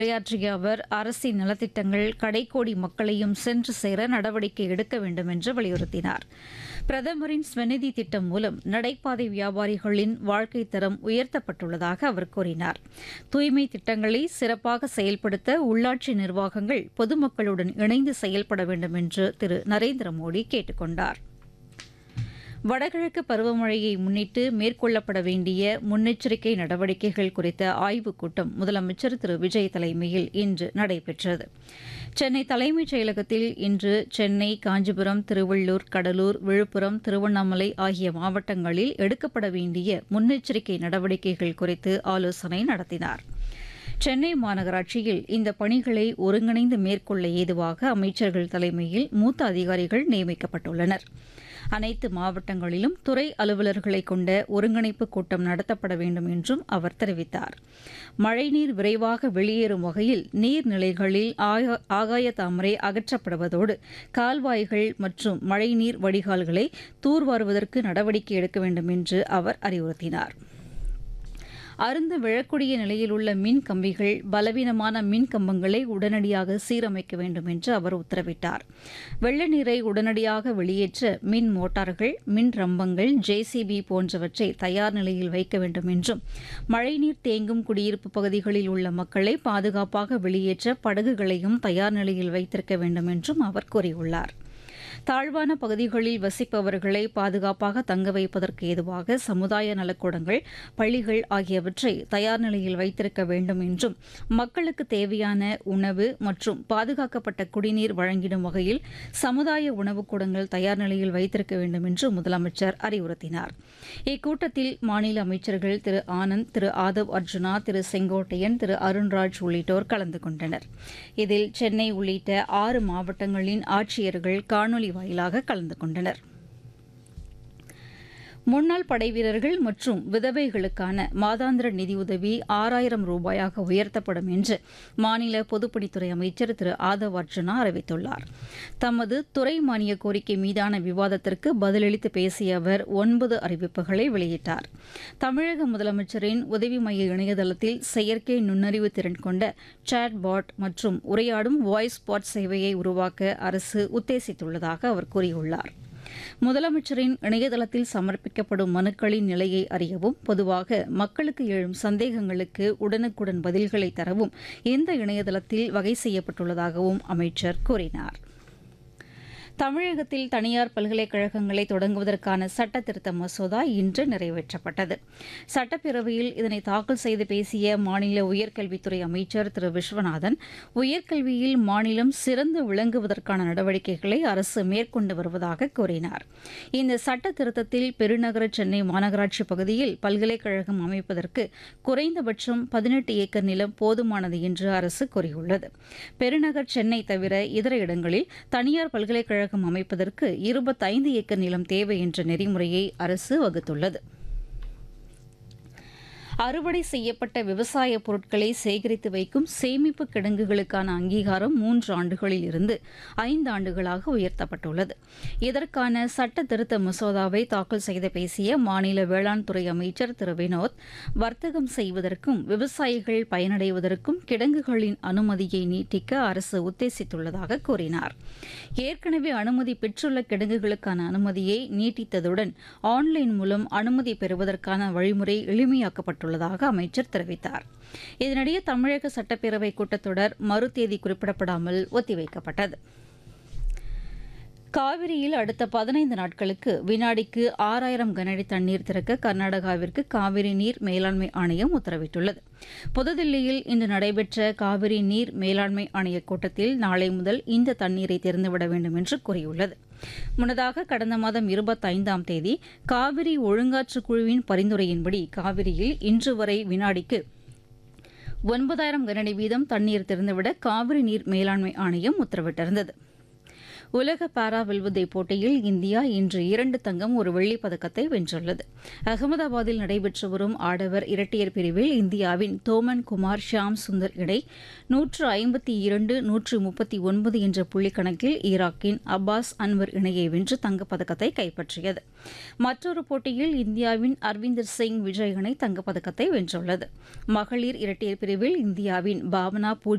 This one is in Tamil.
உரையாற்றிய அவர் அரசின் நலத்திட்டங்கள் கடைக்கோடி மக்களையும் சென்று சேர நடவடிக்கை எடுக்க வேண்டும் என்று வலியுறுத்தினார் பிரதமரின் ஸ்வநிதி திட்டம் மூலம் நடைபாதை வியாபாரிகளின் வாழ்க்கை தரம் உயர்த்தப்பட்டுள்ளதாக அவர் கூறினார் தூய்மை திட்டங்களை சிறப்பாக செயல்படுத்த உள்ளாட்சி நிர்வாகங்கள் பொதுமக்களுடன் இணைந்து செயல்பட வேண்டும் என்று திரு நரேந்திர மோடி கேட்டுக் கொண்டார் வடகிழக்கு பருவமழையை முன்னிட்டு மேற்கொள்ளப்பட வேண்டிய முன்னெச்சரிக்கை நடவடிக்கைகள் குறித்த ஆய்வுக் கூட்டம் முதலமைச்சர் திரு விஜய் தலைமையில் இன்று நடைபெற்றது சென்னை தலைமைச் செயலகத்தில் இன்று சென்னை காஞ்சிபுரம் திருவள்ளூர் கடலூர் விழுப்புரம் திருவண்ணாமலை ஆகிய மாவட்டங்களில் எடுக்கப்பட வேண்டிய முன்னெச்சரிக்கை நடவடிக்கைகள் குறித்து ஆலோசனை நடத்தினார் சென்னை மாநகராட்சியில் இந்த பணிகளை ஒருங்கிணைந்து மேற்கொள்ள ஏதுவாக அமைச்சர்கள் தலைமையில் மூத்த அதிகாரிகள் நியமிக்கப்பட்டுள்ளனர் அனைத்து மாவட்டங்களிலும் துறை அலுவலர்களை கொண்ட ஒருங்கிணைப்பு கூட்டம் நடத்தப்பட வேண்டும் என்றும் அவர் தெரிவித்தார் மழைநீர் விரைவாக வெளியேறும் வகையில் நீர்நிலைகளில் ஆக- ஆகாய தாமரை அகற்றப்படுவதோடு கால்வாய்கள் மற்றும் மழைநீர் வடிகால்களை தூர்வாருவதற்கு நடவடிக்கை எடுக்க வேண்டும் என்று அவர் அறிவுறுத்தினார் அருந்து விழக்கூடிய நிலையில் உள்ள மின் கம்பிகள் பலவீனமான மின் கம்பங்களை உடனடியாக சீரமைக்க வேண்டும் என்று அவர் உத்தரவிட்டார் வெள்ள நீரை உடனடியாக வெளியேற்ற மின் மோட்டார்கள் மின் ரம்பங்கள் ஜேசிபி போன்றவற்றை தயார் நிலையில் வைக்க வேண்டும் என்றும் மழைநீர் தேங்கும் குடியிருப்பு பகுதிகளில் உள்ள மக்களை பாதுகாப்பாக வெளியேற்ற படகுகளையும் தயார் நிலையில் வைத்திருக்க வேண்டும் என்றும் அவர் கூறியுள்ளார் தாழ்வான பகுதிகளில் வசிப்பவர்களை பாதுகாப்பாக தங்க வைப்பதற்கு ஏதுவாக சமுதாய நலக்கூடங்கள் பள்ளிகள் ஆகியவற்றை தயார் நிலையில் வைத்திருக்க வேண்டும் என்றும் மக்களுக்கு தேவையான உணவு மற்றும் பாதுகாக்கப்பட்ட குடிநீர் வழங்கிடும் வகையில் சமுதாய உணவுக் கூடங்கள் தயார் நிலையில் வைத்திருக்க வேண்டும் என்று முதலமைச்சர் அறிவுறுத்தினார் இக்கூட்டத்தில் மாநில அமைச்சர்கள் திரு ஆனந்த் திரு ஆதவ் அர்ஜுனா திரு செங்கோட்டையன் திரு அருண்ராஜ் உள்ளிட்டோர் கலந்து கொண்டனர் இதில் சென்னை உள்ளிட்ட ஆறு மாவட்டங்களின் ஆட்சியர்கள் காணொலி வாயிலாக கலந்து கொண்டனர் முன்னாள் படைவீரர்கள் மற்றும் விதவைகளுக்கான மாதாந்திர நிதியுதவி ஆறாயிரம் ரூபாயாக உயர்த்தப்படும் என்று மாநில பொதுப்பணித்துறை அமைச்சர் திரு ஆதவ் அர்ஜுனா அறிவித்துள்ளார் தமது துறை மானிய கோரிக்கை மீதான விவாதத்திற்கு பதிலளித்து பேசிய அவர் ஒன்பது அறிவிப்புகளை வெளியிட்டார் தமிழக முதலமைச்சரின் உதவி மைய இணையதளத்தில் செயற்கை நுண்ணறிவு திறன் கொண்ட சாட் பாட் மற்றும் உரையாடும் வாய்ஸ் பாட் சேவையை உருவாக்க அரசு உத்தேசித்துள்ளதாக அவர் கூறியுள்ளார் முதலமைச்சரின் இணையதளத்தில் சமர்ப்பிக்கப்படும் மனுக்களின் நிலையை அறியவும் பொதுவாக மக்களுக்கு எழும் சந்தேகங்களுக்கு உடனுக்குடன் பதில்களை தரவும் இந்த இணையதளத்தில் வகை செய்யப்பட்டுள்ளதாகவும் அமைச்சர் கூறினார் தமிழகத்தில் தனியார் பல்கலைக்கழகங்களை தொடங்குவதற்கான சட்ட திருத்த மசோதா இன்று நிறைவேற்றப்பட்டது சட்டப்பேரவையில் இதனை தாக்கல் செய்து பேசிய மாநில உயர்கல்வித்துறை அமைச்சர் திரு விஸ்வநாதன் உயர்கல்வியில் மாநிலம் சிறந்து விளங்குவதற்கான நடவடிக்கைகளை அரசு மேற்கொண்டு வருவதாக கூறினார் இந்த சட்ட திருத்தத்தில் பெருநகர சென்னை மாநகராட்சி பகுதியில் பல்கலைக்கழகம் அமைப்பதற்கு குறைந்தபட்சம் பதினெட்டு ஏக்கர் நிலம் போதுமானது என்று அரசு கூறியுள்ளது பெருநகர் சென்னை தவிர இதர இடங்களில் தனியார் பல்கலைக்கழகம் அமைப்பதற்கு இருபத்தைந்து ஏக்கர் நிலம் தேவை என்ற நெறிமுறையை அரசு வகுத்துள்ளது அறுவடை செய்யப்பட்ட விவசாய பொருட்களை சேகரித்து வைக்கும் சேமிப்பு கிடங்குகளுக்கான அங்கீகாரம் மூன்று ஆண்டுகளில் இருந்து ஐந்து ஆண்டுகளாக உயர்த்தப்பட்டுள்ளது இதற்கான சட்ட திருத்த மசோதாவை தாக்கல் செய்து பேசிய மாநில வேளாண் துறை அமைச்சர் திரு வினோத் வர்த்தகம் செய்வதற்கும் விவசாயிகள் பயனடைவதற்கும் கிடங்குகளின் அனுமதியை நீட்டிக்க அரசு உத்தேசித்துள்ளதாக கூறினார் ஏற்கனவே அனுமதி பெற்றுள்ள கிடங்குகளுக்கான அனுமதியை நீட்டித்ததுடன் ஆன்லைன் மூலம் அனுமதி பெறுவதற்கான வழிமுறை எளிமையாக்கப்பட்டுள்ளதாக அமைச்சர் தெரிவித்தார் இதனிடையே தமிழக சட்டப்பேரவை கூட்டத்தொடர் மறு தேதி குறிப்பிடப்படாமல் ஒத்திவைக்கப்பட்டது காவிரியில் அடுத்த பதினைந்து நாட்களுக்கு வினாடிக்கு ஆறாயிரம் கனஅடி தண்ணீர் திறக்க கர்நாடகாவிற்கு காவிரி நீர் மேலாண்மை ஆணையம் உத்தரவிட்டுள்ளது புதுதில்லியில் இன்று நடைபெற்ற காவிரி நீர் மேலாண்மை ஆணைய கூட்டத்தில் நாளை முதல் இந்த தண்ணீரை திறந்துவிட வேண்டும் என்று கூறியுள்ளது முன்னதாக கடந்த மாதம் இருபத்தைந்தாம் தேதி காவிரி ஒழுங்காற்று குழுவின் பரிந்துரையின்படி காவிரியில் இன்று வரை வினாடிக்கு ஒன்பதாயிரம் கனஅடி வீதம் தண்ணீர் திறந்துவிட காவிரி நீர் மேலாண்மை ஆணையம் உத்தரவிட்டிருந்தது உலக பாரா வில்வித்தை போட்டியில் இந்தியா இன்று இரண்டு தங்கம் ஒரு வெள்ளிப் பதக்கத்தை வென்றுள்ளது அகமதாபாத்தில் நடைபெற்று வரும் ஆடவர் இரட்டையர் பிரிவில் இந்தியாவின் தோமன் குமார் ஷியாம் சுந்தர் இணை நூற்று ஐம்பத்தி இரண்டு நூற்று முப்பத்தி ஒன்பது என்ற புள்ளிக்கணக்கில் ஈராக்கின் அப்பாஸ் அன்வர் இணையை வென்று தங்கப்பதக்கத்தை கைப்பற்றியது மற்றொரு போட்டியில் இந்தியாவின் அரவிந்தர் சிங் விஜய் இணை தங்கப்பதக்கத்தை வென்றுள்ளது மகளிர் இரட்டையர் பிரிவில் இந்தியாவின் பாவனா பூஜ்